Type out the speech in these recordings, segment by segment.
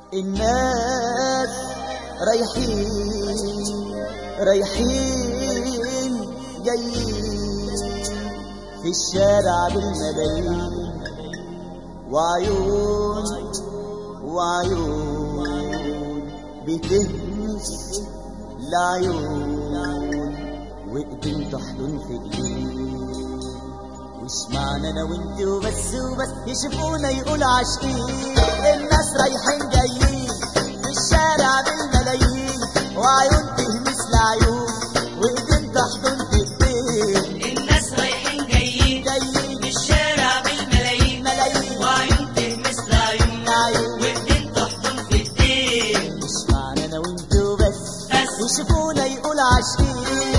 الناس رايحين رايحين جايين في الشارع بالملايين وعيون وعيون بتهمس لعيون وايدين تحضن في ايدين وش معنى انا وانت وبس وبس يشوفونا يقول عاشقين الناس رايحين جايين في الشارع بالملايين وعيون تهمس لعيون وايدين تحضن في ايدين الناس رايحين جايين جايين بالشارع بالملايين ملايين وعيون تهمس لعيون لعيون وايدين تحضن في ايدين مش معنى انا وانت وبس بس يشوفونا يقول عاشقين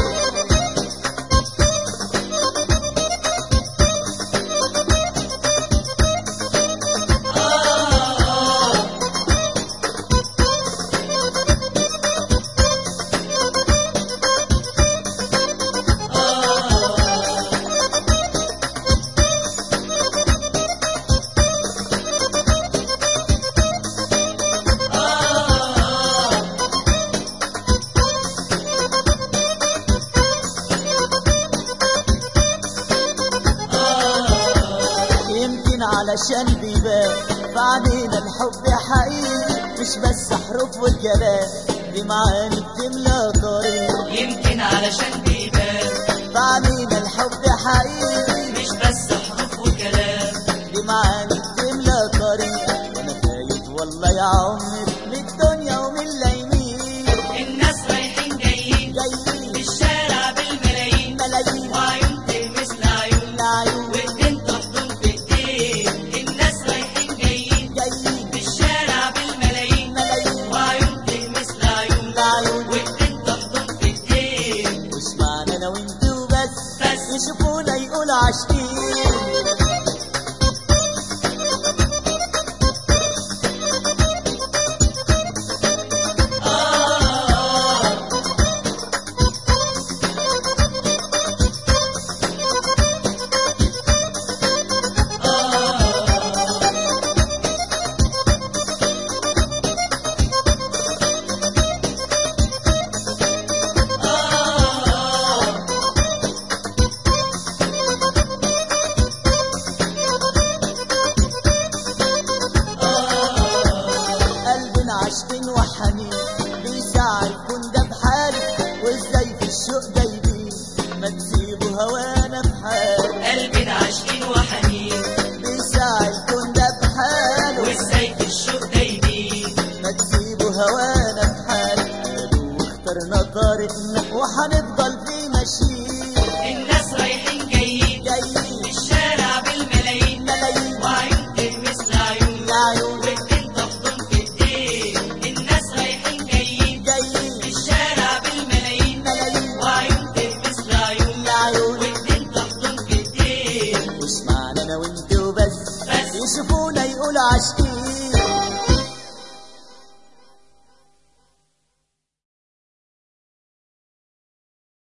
يمكن علشان بيبان فعنينا الحب حقيقي مش بس حروف والكلام دي معاني بتملى طريق يمكن علشان بيبان فعنينا الحب حقيقي مش بس حروف وكلام دي معاني بتملى طريق وانا فايت والله يا عمري من الدنيا ومن اليمين الناس رايحين جايين جايين بالشارع بالملايين ملايين وعيون تهمس لعيون لعيون وايدين تحضن في ايدين الناس رايحين جايين جايين بالشارع بالملايين ملايين وعيون تهمس لعيون لعيون وايدين تحضن في ايدين مش معنى انا وانت وبس بس يشوفونا يقول عاشقين قلبنا عاشقين وحنين بيسعى يكون ده بحاله وازاي في الشوق دايبين ما تسيبوا هوانا بحاله قلبنا عاشقين وحنين بيسعى يكون ده بحاله وازاي في الشوق دايبين ما تسيبوا هوانا بحاله قالوا واخترنا طريقنا وحنفضل فيه ماشيين الناس رايحين جايين جايين بالشارع بالملايين ملايين وعيون تهمس لعيون لعيون وايدين تحضن في ايدين الناس رايحين جايين جايين بالشارع بالملايين ملايين وعيون تهمس لعيون لعيون وايدين تحضن في ايدين مش معنى انا وانت وبس بس يشوفونا يقول عاشقين